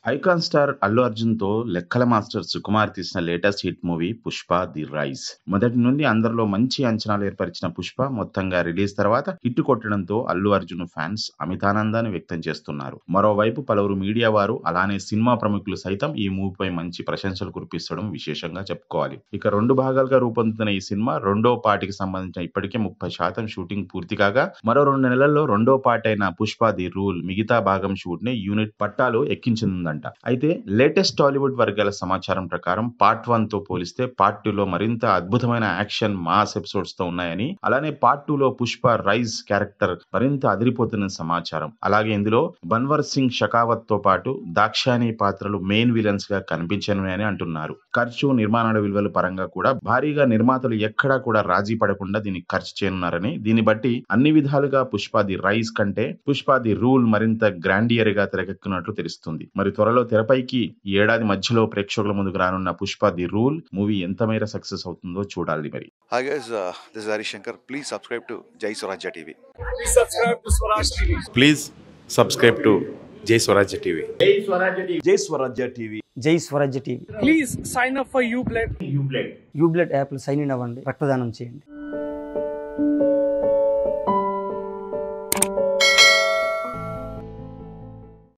Icon star Allu Arjun తో లెక్కల master Sukumar తీసిన latest hit movie Pushpa the rise మొదటి నుండి అందరిలో మంచి అంచనాలు ఏర్పరిచిన పుష్ప మొత్తంగా రిలీజ్ తర్వాత హిట్ కొట్టడంతో అల్లు అర్జున్ ఫ్యాన్స్ అమితానందాన్ని వ్యక్తం చేస్తున్నారు మరోవైపు పలువురు మీడియా వారు అలానే సినిమా ప్రముఖులు సైతం ఈ మూవీపై మంచి ప్రశంసలు కురిపిస్తడం విశేషంగా చెప్పుకోవాలి ఇక రెండు భాగాలుగా రూపొందుతున్న ఈ సినిమా రెండో పార్టీకి సంబంధించిన ఇప్పటికే ముప్పై శాతం షూటింగ్ పూర్తి కాగా మరో రెండు నెలల్లో రెండో పార్ట్ అయిన పుష్ప ది రూల్ మిగతా భాగం షూట్ ని యూనిట్ పట్టాలు ఎక్కించనుందంట అయితే లేటెస్ట్ టాలీవుడ్ వర్గాల సమాచారం ప్రకారం పార్ట్ వన్ తో పోలిస్తే పార్ట్ టూ లో మరింత అద్భుతమైన యాక్షన్ మాస్ ఎపిసోడ్స్ తో ఉన్నాయని అలానే పార్ట్ టూ లో పుష్ప రైజ్ క్యారెక్టర్ మరింత అదిరిపోతున్న సమాచారం అలాగే ఇందులో బన్వర్ సింగ్ షకావత్ తో పాటు దాక్షాయణి పాత్రలు మెయిన్ విలన్స్ గా కనిపించనున్నాయని అంటున్నారు ఖర్చు నిర్మాణాల విలువల పరంగా కూడా భారీగా నిర్మాతలు ఎక్కడా కూడా రాజీ పడకుండా దీన్ని ఖర్చు చేయనున్నారని దీన్ని బట్టి అన్ని విధాలుగా పుష్ప ది రైజ్ కంటే పుష్ప ది రూల్ మరింత గ్రాండియర్ గా తెరకెక్కున్నట్లు తెలుస్తుంది మరి త్వరలో తెరపైకి ఈ ఏడాది మధ్యలో ప్రేక్షకుల ముందుకు రానున్న పుష్ప ది రూల్ మూవీ ఎంత మేర సక్సెస్ అవుతుందో చూడాలి మరి Hi guys, uh, this is Hari Shankar. Please subscribe to Jai Swarajya TV. Please subscribe to Swaraj TV. Please subscribe to Jai Swarajya TV Jai Swarajya TV Jai Swarajya TV Please sign up for UBLED. యూబ్లెట్ యాప్లో sign in అవ్వండి రక్తదానం చేయండి